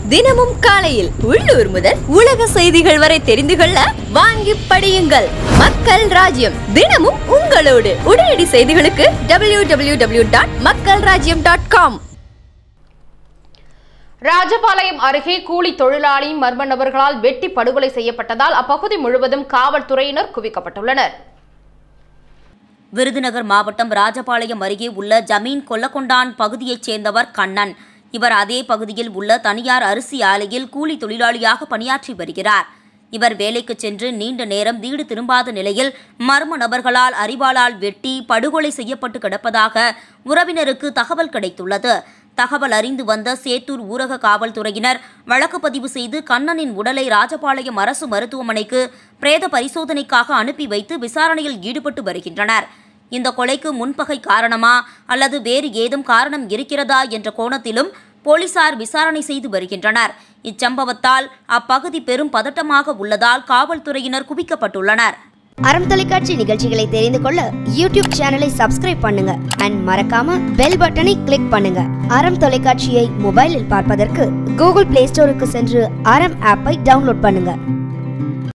தினமும் காலையில் உள்ளூர் முதல் உலக செய்திகள் வரை தெரிந்து கொள்ள வாங்கி படியுங்கள் மக்கள் ராஜ்யம் தினமும் உங்களோடு உடனடி செய்திகளுக்கு டபிள்யூ டபிள்யூ டபிள்யூ டாட் மக்கள் ராஜ்யம் டாட் காம் ராஜபாளையம் அருகே கூலி தொழிலாளி மர்ம நபர்களால் வெட்டி படுகொலை செய்யப்பட்டதால் அப்பகுதி முழுவதும் காவல்துறையினர் குவிக்கப்பட்டுள்ளனர் விருதுநகர் மாவட்டம் ராஜபாளையம் அருகே உள்ள ஜமீன் கொல்லக்கொண்டான் பகுதியைச் சேர்ந்தவர் கண்ணன் இவர் அதே பகுதியில் உள்ள தனியார் அரிசி ஆலையில் கூலி தொழிலாளியாக பணியாற்றி வருகிறார் இவர் வேலைக்கு சென்று நீண்ட நேரம் வீடு திரும்பாத நிலையில் மர்ம நபர்களால் அரிவாளால் வெட்டி படுகொலை செய்யப்பட்டு கிடப்பதாக உறவினருக்கு தகவல் கிடைத்துள்ளது தகவல் அறிந்து வந்த சேத்தூர் ஊரக காவல்துறையினர் வழக்கு பதிவு செய்து கண்ணனின் உடலை ராஜபாளையம் அரசு மருத்துவமனைக்கு பிரேத பரிசோதனைக்காக அனுப்பி வைத்து விசாரணையில் ஈடுபட்டு வருகின்றனர் இந்த கொலைக்கு முன்பகை காரணமா அல்லது வேறு ஏதும் காரணம் இருக்கிறதா என்ற கோணத்திலும் போலீசார் விசாரணை செய்து வருகின்றனர் இச்சம்பவத்தால் அப்பகுதி பெரும் பதட்டமாக உள்ளதால் காவல்துறையினர் குவிக்கப்பட்டுள்ளனர் அறம் தொலைக்காட்சி நிகழ்ச்சிகளை தெரிந்து கொள்ள யூடியூப் சேனலை சப்ஸ்கிரைப் பண்ணுங்க அண்ட் மறக்காம பெல் பட்டனை கிளிக் பண்ணுங்க அறம் தொலைக்காட்சியை மொபைலில் பார்ப்பதற்கு கூகுள் பிளே ஸ்டோருக்கு சென்று அறம் ஆப்பை டவுன்லோட் பண்ணுங்க